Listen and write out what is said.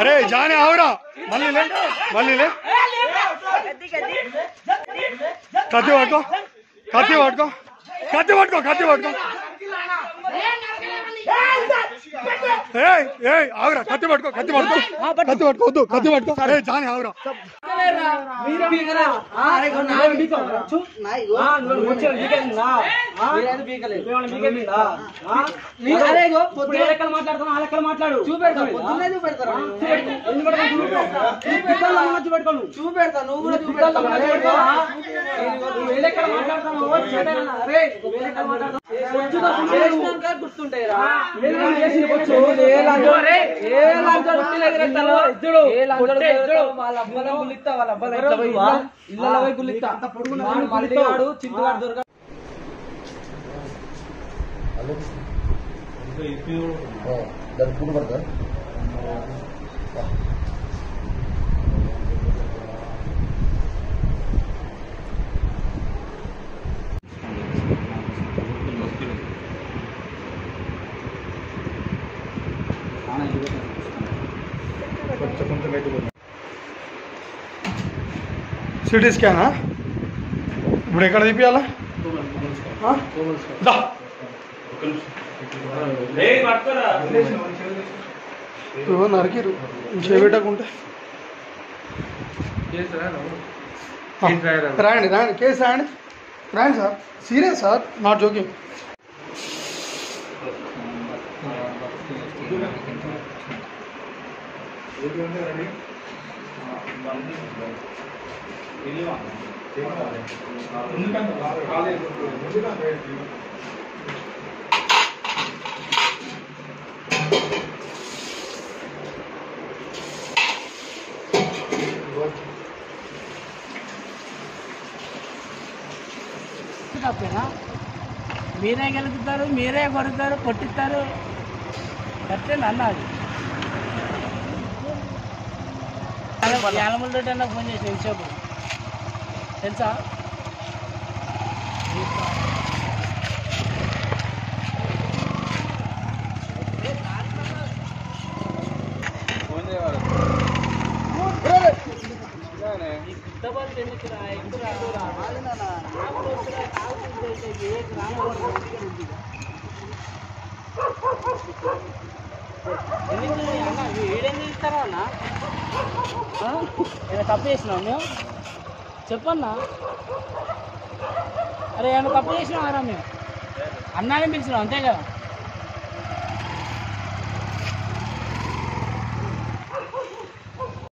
అరే జానే ఆవురా మళ్ళీ లే మళ్ళీ లే కత్తి పట్టుకో కత్తి పట్టుకో కత్తి పట్టుకో కత్తి పట్టుకో ఏయ్ ఏయ్ ఆవురా కత్తి పట్టుకో కత్తి పట్టుకో కత్తి పట్టుకో వద్దు కత్తి పట్టుకో అరే జానే ఆవురా మాట్లాడు చూపెడతా నువ్వు కూడా చూపెడతావు చేసినాక గుర్తుంటాయిరా వాళ్ళ అబ్బల గుల్లిస్తా వాళ్ళ అబ్బల ఇట్లా పోయి ఇళ్ళలో పోయి గుల్లిస్తా వాడు మళ్ళీ వాడు చింటుగాడు దొరక దాని పూట పడతా సిటీ స్కానా ఇప్పుడు ఎక్కడ తీపియాలా ఆ? దా ఇదిగో నరికిరు చేపెట్టకుంటే రాయండి రాయండి కేసు రాయండి రాయండి sir serious sir not joking తప్పేనా మీరే గెలుపుతారు మీరే కొడతారు కొట్టిస్తారు కరెక్టేనా అన్న అది యాలములతో నాకు ఫోన్ చేసి ఎంతసేపు తెలుసా ఈ గుద్దబాద్ ఎందుకురా? ఎక్కురా? ఆకులు వస్తురా, ఆకులు వస్తురా, ఏ గ్రామం ఉంది? ఎందుకు అన్న వీడెందుకు ఇస్తారా అన్న ఆ? ఏమైనా తప్పు చేసినావు మేము చెప్పన్నా అరే ఏమైనా తప్పు చేసినావు అరా మేము అన్నానే పిలిచినావు అంతే కదా